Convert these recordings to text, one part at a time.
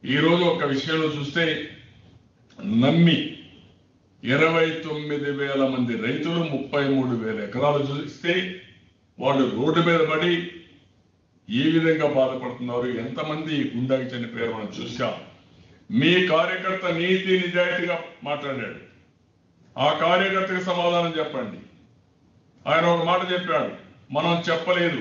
ఈరోజు ఒక విషయంలో చూస్తే నమ్మి ఇరవై తొమ్మిది వేల మంది రైతులు ముప్పై మూడు వేల ఎకరాలు చూస్తే వాళ్ళు రోడ్డు మీద పడి ఏ విధంగా బాధపడుతున్నారు ఎంతమంది గుండాకి చనిపోయారు మనం చూసాం మీ కార్యకర్త నీతి నిజాయితీగా మాట్లాడాడు ఆ కార్యకర్తకి సమాధానం చెప్పండి ఆయన ఒక మాట చెప్పాడు మనం చెప్పలేదు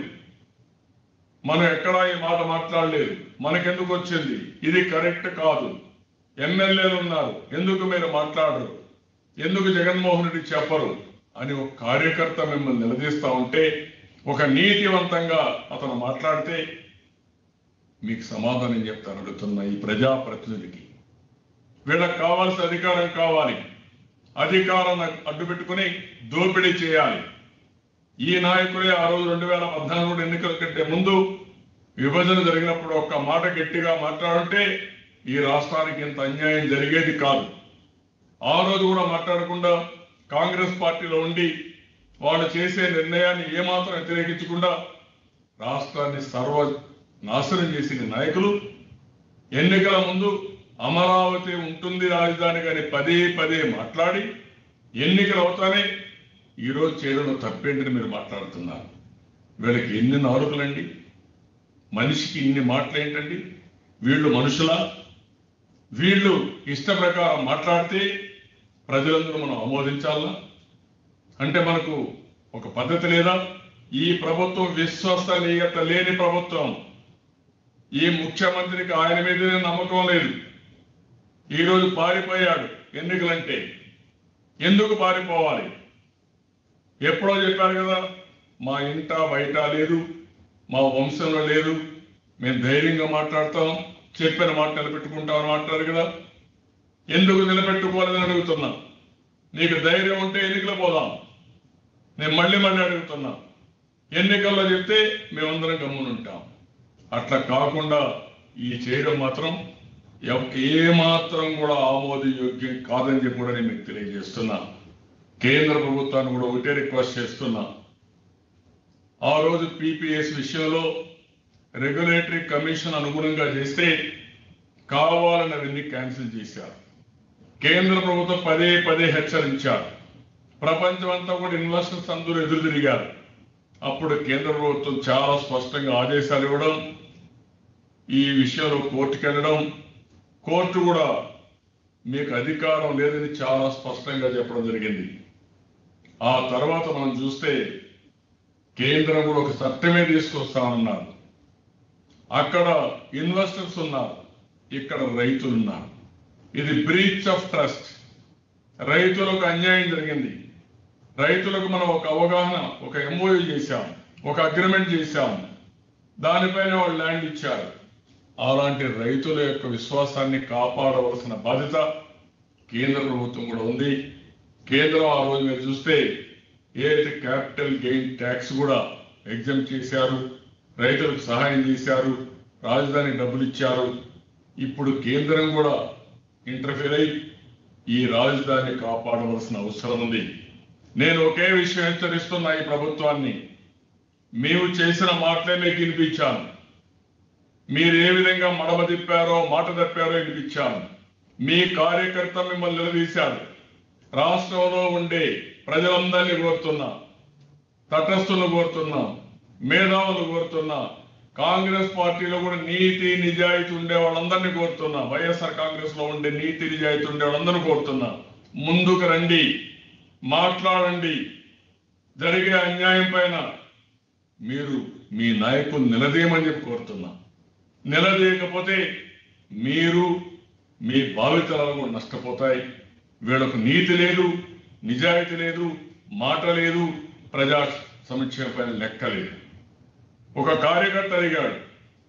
మనం ఎక్కడా ఈ మాట మాట్లాడలేదు మనకెందుకు వచ్చింది ఇది కరెక్ట్ కాదు ఎమ్మెల్యేలు ఉన్నారు ఎందుకు మీరు మాట్లాడరు ఎందుకు జగన్మోహన్ రెడ్డి చెప్పరు అని ఒక కార్యకర్త మిమ్మల్ని నిలదీస్తా ఉంటే ఒక నీతివంతంగా అతను మాట్లాడితే మీకు సమాధానం చెప్తాను అడుగుతున్న ఈ ప్రజాప్రతినిధికి వీళ్ళకి కావాల్సిన అధికారం కావాలి అధికారాన్ని అడ్డు పెట్టుకుని దోపిడీ చేయాలి ఈ నాయకులే ఆ రోజు రెండు వేల పద్నాలుగు ఎన్నికల కంటే ముందు విభజన జరిగినప్పుడు ఒక్క మాట గట్టిగా మాట్లాడుంటే ఈ రాష్ట్రానికి ఇంత అన్యాయం జరిగేది కాదు ఆ రోజు కూడా మాట్లాడకుండా కాంగ్రెస్ పార్టీలో ఉండి వాళ్ళు చేసే నిర్ణయాన్ని ఏమాత్రం వ్యతిరేకించకుండా రాష్ట్రాన్ని సర్వ నాశనం చేసిన నాయకులు ఎన్నికల ముందు అమరావతి ఉంటుంది రాజధాని కానీ పదే పదే మాట్లాడి ఎన్నికలు అవుతానే ఈరోజు చేయడంలో తప్పేంటని మీరు మాట్లాడుతున్నారు వీళ్ళకి ఎన్ని నాలుకలండి మనిషికి ఇన్ని మాటలు ఏంటండి వీళ్ళు మనుషులా వీళ్ళు ఇష్ట ప్రకారం మాట్లాడితే ప్రజలందరూ మనం ఆమోదించాలా అంటే మనకు ఒక పద్ధతి లేదా ఈ ప్రభుత్వం విశ్వసనీయత లేని ప్రభుత్వం ఈ ముఖ్యమంత్రికి ఆయన మీదనే నమ్మకం లేదు ఈరోజు పారిపోయాడు ఎన్నికలంటే ఎందుకు పారిపోవాలి ఎప్పుడో చెప్పారు కదా మా ఇంట బయట లేదు మా వంశంలో లేదు మేము ధైర్యంగా మాట్లాడతాం చెప్పిన మాట నిలబెట్టుకుంటాం అని మాట్లాడారు కదా ఎందుకు నిలబెట్టుకోలేదని అడుగుతున్నా నీకు ధైర్యం ఉంటే ఎన్నికలు పోదాం నేను మళ్ళీ మళ్ళీ అడుగుతున్నా ఎన్నికల్లో చెప్తే మేమందరం గమ్మునుంటాం అట్లా కాకుండా ఈ చేయడం మాత్రం ఎవ- ఏ మాత్రం కూడా ఆమోదయోగ్యం కాదని చెప్పి కూడా నేను మీకు తెలియజేస్తున్నా కేంద్ర ప్రభుత్వాన్ని కూడా ఒకటే రిక్వెస్ట్ చేస్తున్నా ఆ రోజు పీపీఎస్ విషయంలో రెగ్యులేటరీ కమిషన్ అనుగుణంగా చేస్తే కావాలని అవన్నీ క్యాన్సిల్ చేశారు కేంద్ర ప్రభుత్వం పదే పదే హెచ్చరించారు ప్రపంచం అంతా కూడా ఇన్వెస్టర్స్ అందరూ ఎదురు తిరిగారు అప్పుడు కేంద్ర ప్రభుత్వం చాలా స్పష్టంగా ఆదేశాలు ఇవ్వడం ఈ విషయంలో కోర్టుకు వెళ్ళడం కోర్టు కూడా మీకు అధికారం లేదని చాలా స్పష్టంగా చెప్పడం జరిగింది ఆ తర్వాత మనం చూస్తే కేంద్రం కూడా ఒక చట్టమే తీసుకొస్తామన్నారు అక్కడ ఇన్వెస్టర్స్ ఉన్నారు ఇక్కడ రైతులు ఉన్నారు ఇది బ్రీచ్ ఆఫ్ ట్రస్ట్ రైతులకు అన్యాయం జరిగింది రైతులకు మనం ఒక అవగాహన ఒక ఎంఓయూ చేశాం ఒక అగ్రిమెంట్ చేశాం దానిపైన వాళ్ళు ల్యాండ్ ఇచ్చారు అలాంటి రైతుల యొక్క విశ్వాసాన్ని కాపాడవలసిన బాధ్యత కేంద్ర ప్రభుత్వం కూడా ఉంది కేంద్రం ఆ రోజు మీరు చూస్తే ఏదైతే క్యాపిటల్ గెయిన్ ట్యాక్స్ కూడా ఎగ్జామ్ చేశారు రైతులకు సహాయం చేశారు రాజధానికి డబ్బులు ఇచ్చారు ఇప్పుడు కేంద్రం కూడా ఇంటర్ఫీర్ అయి ఈ రాజధానిని కాపాడవలసిన అవసరం ఉంది నేను ఒకే విషయం హెచ్చరిస్తున్నా ఈ ప్రభుత్వాన్ని మేము చేసిన మాటలే మీకు వినిపించాను మీరు ఏ విధంగా మడమ తిప్పారో మాట తప్పారో వినిపించాను మీ కార్యకర్త మిమ్మల్ని నిలదీశారు రాష్ట్రంలో ఉండే ప్రజలందరినీ కోరుతున్నా తటస్థులను కోరుతున్నా మేధావులు కోరుతున్నా కాంగ్రెస్ పార్టీలో కూడా నీతి నిజాయితీ ఉండే వాళ్ళందరినీ కోరుతున్నా వైఎస్ఆర్ కాంగ్రెస్ లో ఉండే నీతి నిజాయితీ ఉండే వాళ్ళందరినీ కోరుతున్నా ముందుకు రండి మాట్లాడండి జరిగే అన్యాయం పైన మీరు మీ నాయకులు నిలదీయమని చెప్పి కోరుతున్నా నిలదీయకపోతే మీరు మీ భావితరాలు కూడా నష్టపోతాయి వీళ్ళకు నీతి లేదు నిజాయితీ లేదు మాట లేదు ప్రజా సంక్షేమ పైన లెక్క లేదు ఒక కార్యకర్త అడిగాడు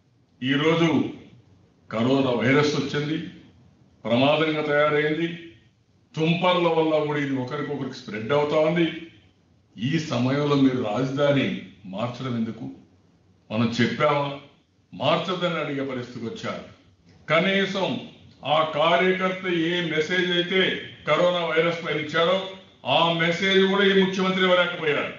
ఈరోజు కరోనా వైరస్ వచ్చింది ప్రమాదంగా తయారైంది తుంపర్ల వల్ల కూడా ఇది ఒకరికొకరికి స్ప్రెడ్ అవుతా ఉంది ఈ సమయంలో మీరు రాజధాని మార్చడం ఎందుకు మనం చెప్పామా మార్చదని అడిగే పరిస్థితికి వచ్చారు కనీసం ఆ కార్యకర్త ఏ మెసేజ్ అయితే కరోనా వైరస్ పైన ఇచ్చాడో ఆ మెసేజ్ కూడా ఈ ముఖ్యమంత్రి ఇవ్వలేకపోయాడు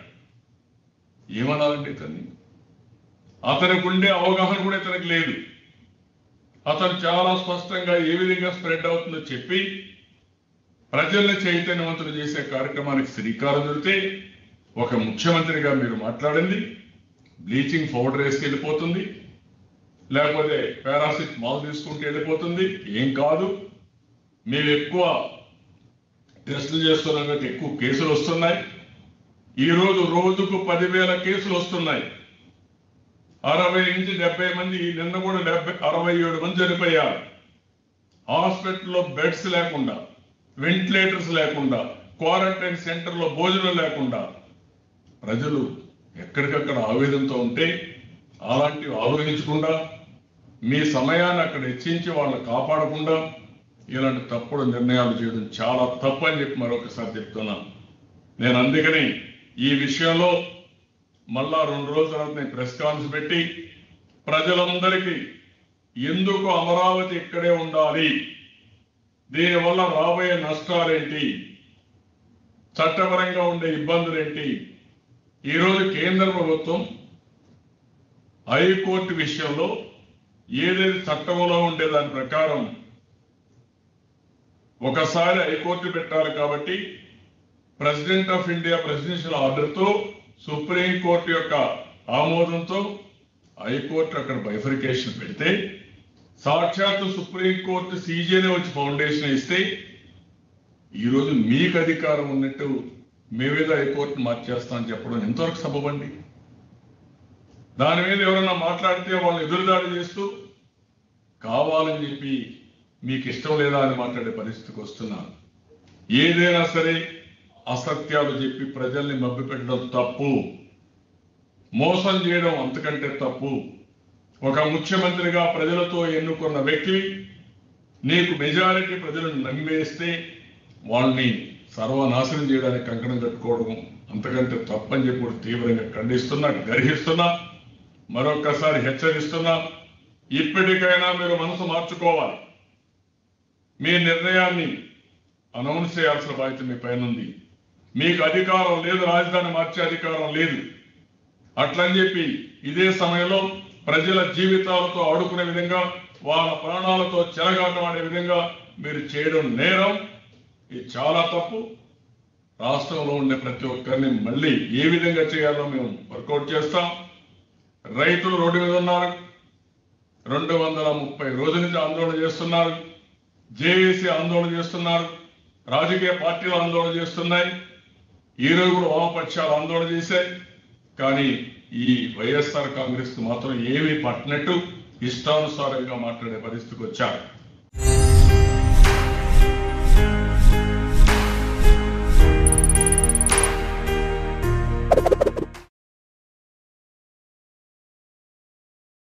ఏమనాలంటే ఇతన్ని అతనికి ఉండే అవగాహన కూడా ఇతనికి లేదు అతను చాలా స్పష్టంగా ఏ విధంగా స్ప్రెడ్ అవుతుందో చెప్పి ప్రజల్ని చైతన్యవంతులు చేసే కార్యక్రమానికి శ్రీకారం చుడితే ఒక ముఖ్యమంత్రిగా మీరు మాట్లాడింది బ్లీచింగ్ పౌడర్ వేసుకు వెళ్ళిపోతుంది లేకపోతే పారాసిట్ మాల్ తీసుకుంటే వెళ్ళిపోతుంది ఏం కాదు మేము ఎక్కువ టెస్టులు చేస్తున్నాం కాబట్టి ఎక్కువ కేసులు వస్తున్నాయి ఈ రోజు రోజుకు పదివేల కేసులు వస్తున్నాయి అరవై నుంచి డెబ్బై మంది నిన్న కూడా డెబ్బై అరవై ఏడు మంది చనిపోయారు హాస్పిటల్లో బెడ్స్ లేకుండా వెంటిలేటర్స్ లేకుండా క్వారంటైన్ సెంటర్లో భోజనం లేకుండా ప్రజలు ఎక్కడికక్కడ ఆవేదనతో ఉంటే అలాంటివి ఆలోచించకుండా మీ సమయాన్ని అక్కడ హెచ్చించి వాళ్ళని కాపాడకుండా ఇలాంటి తప్పుడు నిర్ణయాలు చేయడం చాలా తప్పు అని చెప్పి మరొకసారి చెప్తున్నాను నేను అందుకని ఈ విషయంలో మళ్ళా రెండు రోజుల తర్వాత నేను ప్రెస్ కాన్ఫరెన్స్ పెట్టి ప్రజలందరికీ ఎందుకు అమరావతి ఇక్కడే ఉండాలి దీనివల్ల రాబోయే నష్టాలేంటి చట్టపరంగా ఉండే ఇబ్బందులేంటి ఈరోజు కేంద్ర ప్రభుత్వం హైకోర్టు విషయంలో ఏదైతే చట్టంలో ఉండే దాని ప్రకారం ఒకసారి హైకోర్టు పెట్టాలి కాబట్టి ప్రెసిడెంట్ ఆఫ్ ఇండియా ప్రెసిడెన్షియల్ ఆర్డర్తో సుప్రీం కోర్టు యొక్క ఆమోదంతో హైకోర్టు అక్కడ బైఫరికేషన్ పెడితే సాక్షాత్తు సుప్రీం కోర్టు సీజేనే వచ్చి ఫౌండేషన్ ఇస్తే ఈరోజు మీకు అధికారం ఉన్నట్టు మేమేదో హైకోర్టు మార్చేస్తామని చెప్పడం ఎంతవరకు సబబండి దాని మీద ఎవరన్నా మాట్లాడితే వాళ్ళు ఎదురుదాడి చేస్తూ కావాలని చెప్పి మీకు ఇష్టం లేదా అని మాట్లాడే పరిస్థితికి వస్తున్నారు ఏదైనా సరే అసత్యాలు చెప్పి ప్రజల్ని మభ్యపెట్టడం తప్పు మోసం చేయడం అంతకంటే తప్పు ఒక ముఖ్యమంత్రిగా ప్రజలతో ఎన్నుకున్న వ్యక్తివి నీకు మెజారిటీ ప్రజలను నమ్మేస్తే వాళ్ళని సర్వనాశనం చేయడానికి కంకణం కట్టుకోవడం అంతకంటే తప్పని చెప్పి కూడా తీవ్రంగా ఖండిస్తున్నా గర్హిస్తున్నా మరొక్కసారి హెచ్చరిస్తున్నా ఇప్పటికైనా మీరు మనసు మార్చుకోవాలి మీ నిర్ణయాన్ని అనౌన్స్ చేయాల్సిన బాధ్యత మీ పైన ఉంది మీకు అధికారం లేదు రాజధాని మార్చే అధికారం లేదు అట్లని చెప్పి ఇదే సమయంలో ప్రజల జీవితాలతో ఆడుకునే విధంగా వాళ్ళ ప్రాణాలతో చెలగాటమాడే విధంగా మీరు చేయడం నేరం ఇది చాలా తప్పు రాష్ట్రంలో ఉండే ప్రతి ఒక్కరిని మళ్ళీ ఏ విధంగా చేయాలో మేము వర్కౌట్ చేస్తాం రైతులు రోడ్డు మీద ఉన్నారు రెండు వందల ముప్పై రోజుల నుంచి ఆందోళన చేస్తున్నారు జేఏసీ ఆందోళన చేస్తున్నారు రాజకీయ పార్టీలు ఆందోళన చేస్తున్నాయి ఈ రోజు కూడా వామపక్షాలు ఆందోళన చేశాయి కానీ ఈ వైఎస్ఆర్ కాంగ్రెస్ కు మాత్రం ఏమీ పట్టినట్టు ఇష్టానుసారంగా మాట్లాడే పరిస్థితికి వచ్చారు